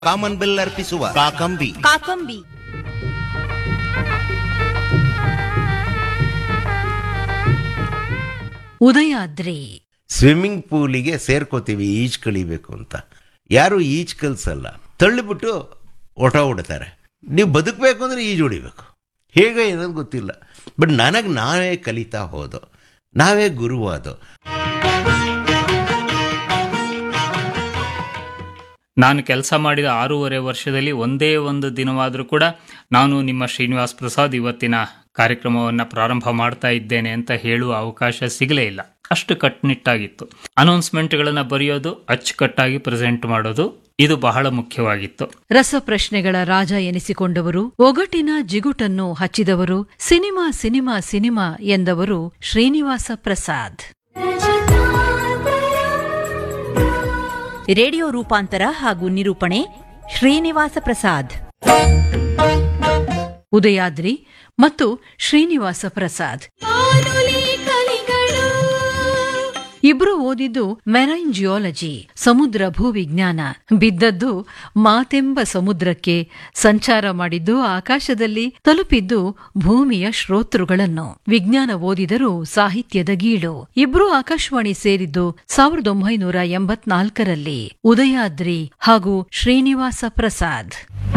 common bell ಅರ್ಪಿಸುವ ಕಾಕಂಬಿ ಕಾಕಂಬಿ ಉದಯಾದ್ರಿ ಸ್ವಿಮ್ಮಿಂಗ್ ಪೂಲಿಗೆ ಸೇರ್ಕೋತೀವಿ ಈಜ್ ಕಲಿಬೇಕು ಅಂತ ಯಾರು ಈಜ್ ಕಲ್ಸಲ್ಲ ತಳ್ಳಿಬಿಟ್ಟು ಒಟ ಹೊಡ್ತಾರೆ ನೀವು ಬದುಕಬೇಕು ಅಂದ್ರೆ ಈಜು ಹೊಡಿಬೇಕು ಹೇಗೆ ಏನದು ಗೊತ್ತಿಲ್ಲ ಬಟ್ ನನಗೆ ನಾವೇ ಕಲಿತಾ ಹೋದೋ ನಾವೇ ಗುರುವಾದೋ ನಾನು ಕೆಲಸ ಮಾಡಿದ ಆರೂವರೆ ವರ್ಷದಲ್ಲಿ ಒಂದೇ ಒಂದು ದಿನವಾದರೂ ಕೂಡ ನಾನು ನಿಮ್ಮ ಶ್ರೀನಿವಾಸ್ ಪ್ರಸಾದ್ ಇವತ್ತಿನ ಕಾರ್ಯಕ್ರಮವನ್ನು ಪ್ರಾರಂಭ ಮಾಡ್ತಾ ಇದ್ದೇನೆ ಅಂತ ಹೇಳುವ ಅವಕಾಶ ಸಿಗಲೇ ಇಲ್ಲ ಅಷ್ಟು ಕಟ್ಟುನಿಟ್ಟಾಗಿತ್ತು ಅನೌನ್ಸ್ಮೆಂಟ್ಗಳನ್ನು ಬರೆಯೋದು ಅಚ್ಚುಕಟ್ಟಾಗಿ ಪ್ರೆಸೆಂಟ್ ಮಾಡೋದು ಇದು ಬಹಳ ಮುಖ್ಯವಾಗಿತ್ತು ರಸಪ್ರಶ್ನೆಗಳ ರಾಜ ಎನಿಸಿಕೊಂಡವರು ಒಗಟಿನ ಜಿಗುಟನ್ನು ಹಚ್ಚಿದವರು ಸಿನಿಮಾ ಸಿನಿಮಾ ಸಿನಿಮಾ ಎಂದವರು ಶ್ರೀನಿವಾಸ ಪ್ರಸಾದ್ ರೇಡಿಯೋ ರೂಪಾಂತರ ಹಾಗೂ ನಿರೂಪಣೆ ಶ್ರೀನಿವಾಸ ಪ್ರಸಾದ್ ಉದಯಾದ್ರಿ ಮತ್ತು ಶ್ರೀನಿವಾಸ ಪ್ರಸಾದ್ ಇಬ್ರು ಓದಿದ್ದು ಮೆರೈನ್ ಜಿಯಾಲಜಿ ಸಮುದ್ರ ಭೂವಿಜ್ಞಾನ ಬಿದ್ದದ್ದು ಮಾತೆಂಬ ಸಮುದ್ರಕ್ಕೆ ಸಂಚಾರ ಮಾಡಿದ್ದು ಆಕಾಶದಲ್ಲಿ ತಲುಪಿದ್ದು ಭೂಮಿಯ ಶ್ರೋತೃಗಳನ್ನು ವಿಜ್ಞಾನ ಓದಿದರೂ ಸಾಹಿತ್ಯದ ಗೀಳು ಇಬ್ರು ಆಕಾಶವಾಣಿ ಸೇರಿದ್ದು ಸಾವಿರದ ಒಂಬೈನೂರ ಎಂಬತ್ನಾಲ್ಕರಲ್ಲಿ ಉದಯಾದ್ರಿ ಹಾಗೂ ಶ್ರೀನಿವಾಸ ಪ್ರಸಾದ್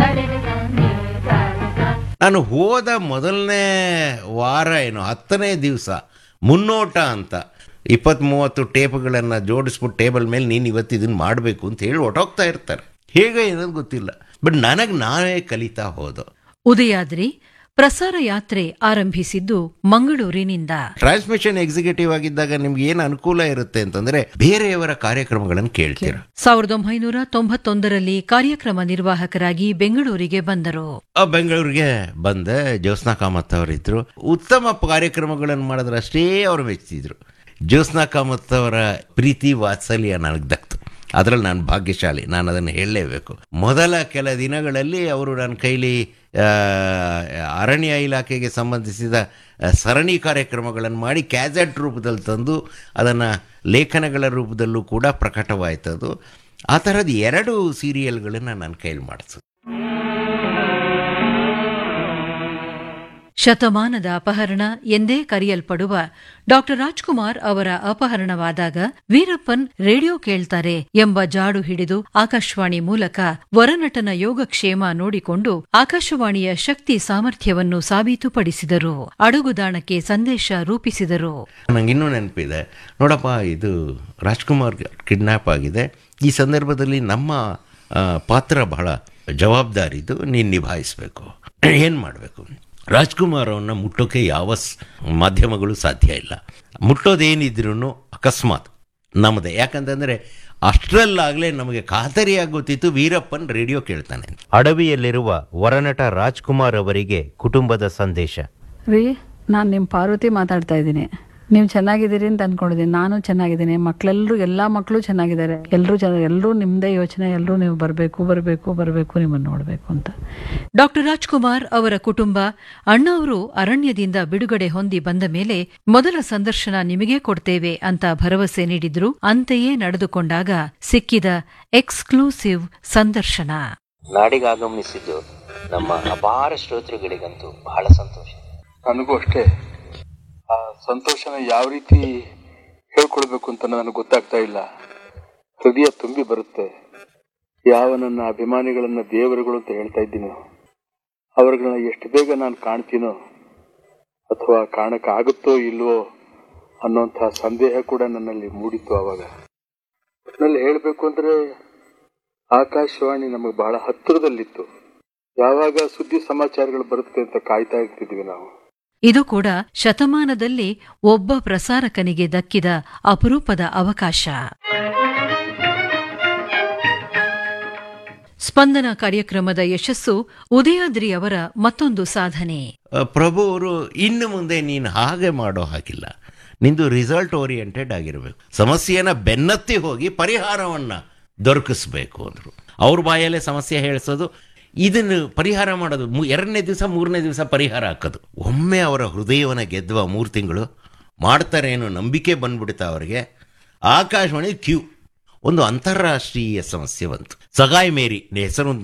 ನಾನು ಹೋದ ಮೊದಲನೇ ವಾರ ಏನು ಹತ್ತನೇ ದಿವಸ ಮುನ್ನೋಟ ಅಂತ ಇಪ್ಪತ್ತ್ ಮೂವತ್ತು ಟೇಪ್ಗಳನ್ನು ಜೋಡಿಸ್ಬಿಟ್ಟು ಟೇಬಲ್ ಮೇಲೆ ನೀನು ಇವತ್ತು ಇದನ್ನು ಮಾಡಬೇಕು ಅಂತ ಹೇಳಿ ಹೊಟ್ಟೋಗ್ತಾ ಇರ್ತಾರೆ ಹೇಗೆ ಏನದು ಗೊತ್ತಿಲ್ಲ ಬಟ್ ನನಗೆ ನಾವೇ ಕಲಿತಾ ಹೋದೋ ಉದಯಾದ್ರಿ ಪ್ರಸಾರ ಯಾತ್ರೆ ಆರಂಭಿಸಿದ್ದು ಮಂಗಳೂರಿನಿಂದ ಟ್ರಾನ್ಸ್ಮಿಷನ್ ಎಕ್ಸಿಕ್ಯೂಟಿವ್ ಆಗಿದ್ದಾಗ ನಿಮ್ಗೆ ಏನು ಅನುಕೂಲ ಇರುತ್ತೆ ಅಂತಂದ್ರೆ ಬೇರೆಯವರ ಕಾರ್ಯಕ್ರಮಗಳನ್ನು ಕೇಳ್ತೀರ ಸಾವಿರದ ಒಂಬೈನೂರ ತೊಂಬತ್ತೊಂದರಲ್ಲಿ ಕಾರ್ಯಕ್ರಮ ನಿರ್ವಾಹಕರಾಗಿ ಬೆಂಗಳೂರಿಗೆ ಬಂದರು ಆ ಬೆಂಗಳೂರಿಗೆ ಬಂದೆ ಜ್ಯೋತ್ಸ್ನಾ ಕಾಮತ್ ಅವರಿದ್ರು ಉತ್ತಮ ಕಾರ್ಯಕ್ರಮಗಳನ್ನು ಮಾಡಿದ್ರೆ ಅಷ್ಟೇ ಅವರು ಮೆಚ್ಚಿದ್ರು ಜ್ಯೋತ್ಸ್ನಾ ಕಾಮತ್ ಅವರ ಪ್ರೀತಿ ವಾತ್ಸಲ್ಯ ನನಗೆ ದಕ್ತು ಅದರಲ್ಲಿ ನಾನು ಭಾಗ್ಯಶಾಲಿ ನಾನು ಅದನ್ನು ಹೇಳಲೇಬೇಕು ಮೊದಲ ಕೆಲ ದಿನಗಳಲ್ಲಿ ಅವರು ನನ್ನ ಕೈಲಿ ಆ, ಅರಣ್ಯ ಇಲಾಖೆಗೆ ಸಂಬಂಧಿಸಿದ ಆ, ಸರಣಿ ಕಾರ್ಯಕ್ರಮಗಳನ್ನು ಮಾಡಿ ಕ್ಯಾಸೆಟ್ ರೂಪದಲ್ಲಿ ತಂದು ಅದನ್ನು ಲೇಖನಗಳ ರೂಪದಲ್ಲೂ ಕೂಡ ಪ್ರಕಟವಾಯ್ತದು ಆ ಥರದ ಎರಡು ಸೀರಿಯಲ್ಗಳನ್ನು ನನ್ನ ಕೈಲಿ ಮಾಡಿಸು ಶತಮಾನದ ಅಪಹರಣ ಎಂದೇ ಕರೆಯಲ್ಪಡುವ ಡಾಕ್ಟರ್ ರಾಜ್ಕುಮಾರ್ ಅವರ ಅಪಹರಣವಾದಾಗ ವೀರಪ್ಪನ್ ರೇಡಿಯೋ ಕೇಳ್ತಾರೆ ಎಂಬ ಜಾಡು ಹಿಡಿದು ಆಕಾಶವಾಣಿ ಮೂಲಕ ವರನಟನ ಯೋಗಕ್ಷೇಮ ನೋಡಿಕೊಂಡು ಆಕಾಶವಾಣಿಯ ಶಕ್ತಿ ಸಾಮರ್ಥ್ಯವನ್ನು ಸಾಬೀತುಪಡಿಸಿದರು ಅಡುಗುದಾಣಕ್ಕೆ ಸಂದೇಶ ರೂಪಿಸಿದರು ನಂಗೆ ಇನ್ನೂ ನೆನಪಿದೆ ನೋಡಪ್ಪ ಇದು ರಾಜ್ಕುಮಾರ್ ಕಿಡ್ನ್ಯಾಪ್ ಆಗಿದೆ ಈ ಸಂದರ್ಭದಲ್ಲಿ ನಮ್ಮ ಆ, ಪಾತ್ರ ಬಹಳ ಜವಾಬ್ದಾರಿದು ನೀನು ನಿಭಾಯಿಸಬೇಕು ಏನು ಮಾಡಬೇಕು ರಾಜ್ಕುಮಾರ್ ಅವನ್ನ ಮುಟ್ಟೋಕೆ ಯಾವ ಸ್- ಮಾಧ್ಯಮಗಳು ಸಾಧ್ಯ ಇಲ್ಲ ಮುಟ್ಟೋದೇನಿದ್ರೂ ಅಕಸ್ಮಾತ್ ನಮ್ಮದೇ ಯಾಕಂತಂದರೆ ಅಷ್ಟರಲ್ಲಾಗಲೇ ನಮಗೆ ಖಾತರಿಯಾಗಿ ಗೊತ್ತಿತ್ತು ವೀರಪ್ಪನ್ ರೇಡಿಯೋ ಕೇಳ್ತಾನೆ ಅಂತ ಅಡವಿಯಲ್ಲಿರುವ ವರನಟ ರಾಜ್ಕುಮಾರ್ ಅವರಿಗೆ ಕುಟುಂಬದ ಸಂದೇಶ ರೀ ನಾನು ನಿಮ್ಮ ಪಾರ್ವತಿ ಮಾತಾಡ್ತಾ ಇದ್ದೀನಿ ನೀವು ಚೆನ್ನಾಗಿದ್ದೀರಿ ಅಂತ ಅನ್ಕೊಂಡಿದ್ದೀನಿ ನಾನು ಚೆನ್ನಾಗಿದ್ದೀನಿ ಮಕ್ಕಳೆಲ್ಲರೂ ಎಲ್ಲ ಮಕ್ಕಳು ಚೆನ್ನಾಗಿದ್ದಾರೆ ಎಲ್ಲರೂ ಚೆನ್ನಾಗಿ ಎಲ್ಲರೂ ನಿಮ್ಮದೇ ಯೋಚನೆ ಎಲ್ಲರೂ ನೀವು ಬರಬೇಕು ಬರಬೇಕು ಬರಬೇಕು ನಿಮ್ಮನ್ನು ನೋಡಬೇಕು ಅಂತ ಡಾಕ್ಟರ್ ರಾಜ್ಕುಮಾರ್ ಅವರ ಕುಟುಂಬ ಅಣ್ಣವರು ಅರಣ್ಯದಿಂದ ಬಿಡುಗಡೆ ಹೊಂದಿ ಬಂದ ಮೇಲೆ ಮೊದಲ ಸಂದರ್ಶನ ನಿಮಗೇ ಕೊಡ್ತೇವೆ ಅಂತ ಭರವಸೆ ನೀಡಿದ್ರು ಅಂತೆಯೇ ನಡೆದುಕೊಂಡಾಗ ಸಿಕ್ಕಿದ ಎಕ್ಸ್ಕ್ಲೂಸಿವ್ ಸಂದರ್ಶನ ನಾಡಿಗೆ ಆಗಮನಿಸಿದ್ದು ನಮ್ಮ ಅಪಾರ ಶ್ರೋತೃಗಳಿಗಂತೂ ಬಹಳ ಸಂತೋಷ ನನಗೂ ಅಷ್ಟೇ ಆ ಸಂತೋಷನ ಯಾವ ರೀತಿ ಹೇಳ್ಕೊಳ್ಬೇಕು ಅಂತ ನನಗೆ ಗೊತ್ತಾಗ್ತಾ ಇಲ್ಲ ಹೃದಯ ತುಂಬಿ ಬರುತ್ತೆ ಯಾವ ನನ್ನ ಅಭಿಮಾನಿಗಳನ್ನ ದೇವರುಗಳು ಅಂತ ಹೇಳ್ತಾ ಇದ್ದೀನೋ ಅವ್ರಗಳನ್ನ ಎಷ್ಟು ಬೇಗ ನಾನು ಕಾಣ್ತೀನೋ ಅಥವಾ ಕಾಣಕ್ಕಾಗುತ್ತೋ ಇಲ್ವೋ ಅನ್ನೋಂಥ ಸಂದೇಹ ಕೂಡ ನನ್ನಲ್ಲಿ ಮೂಡಿತ್ತು ಆವಾಗ ಒಟ್ನಲ್ಲಿ ಹೇಳಬೇಕು ಅಂದ್ರೆ ಆಕಾಶವಾಣಿ ನಮಗೆ ಬಹಳ ಹತ್ತಿರದಲ್ಲಿತ್ತು ಯಾವಾಗ ಸುದ್ದಿ ಸಮಾಚಾರಗಳು ಬರುತ್ತೆ ಅಂತ ಕಾಯ್ತಾ ಇರ್ತಿದ್ವಿ ನಾವು ಇದು ಕೂಡ ಶತಮಾನದಲ್ಲಿ ಒಬ್ಬ ಪ್ರಸಾರಕನಿಗೆ ದಕ್ಕಿದ ಅಪರೂಪದ ಅವಕಾಶ ಸ್ಪಂದನ ಕಾರ್ಯಕ್ರಮದ ಯಶಸ್ಸು ಉದಯಾದ್ರಿ ಅವರ ಮತ್ತೊಂದು ಸಾಧನೆ ಆ, ಪ್ರಭು ಅವರು ಇನ್ನು ಮುಂದೆ ನೀನು ಹಾಗೆ ಮಾಡೋ ಹಾಗಿಲ್ಲ ನಿಂದು ರಿಸಲ್ಟ್ ಓರಿಯೆಂಟೆಡ್ ಆಗಿರಬೇಕು ಸಮಸ್ಯೆನ ಬೆನ್ನತ್ತಿ ಹೋಗಿ ಪರಿಹಾರವನ್ನು ದೊರಕಿಸ್ಬೇಕು ಅಂದರು ಅವ್ರ ಬಾಯಲ್ಲೇ ಸಮಸ್ಯೆ ಹೇಳಿಸೋದು ಇದನ್ನು ಪರಿಹಾರ ಮಾಡೋದು ಮೂ- ಎರಡನೇ ದಿವಸ ಮೂರನೇ ದಿವಸ ಪರಿಹಾರ ಹಾಕೋದು ಒಮ್ಮೆ ಅವರ ಹೃದಯವನ್ನು ಗೆದ್ದುವ ಮೂರು ತಿಂಗಳು ಮಾಡ್ತಾರೆ ಅನ್ನೋ ನಂಬಿಕೆ ಬಂದ್ಬಿಡುತ್ತೆ ಅವರಿಗೆ ಆಕಾಶವಾಣಿ ಕ್ಯೂ ಒಂದು ಅಂತಾರಾಷ್ಟ್ರೀಯ ಸಮಸ್ಯೆ ಬಂತು ಸಗಾಯ್ ಮೇರಿ ಹೆಸರು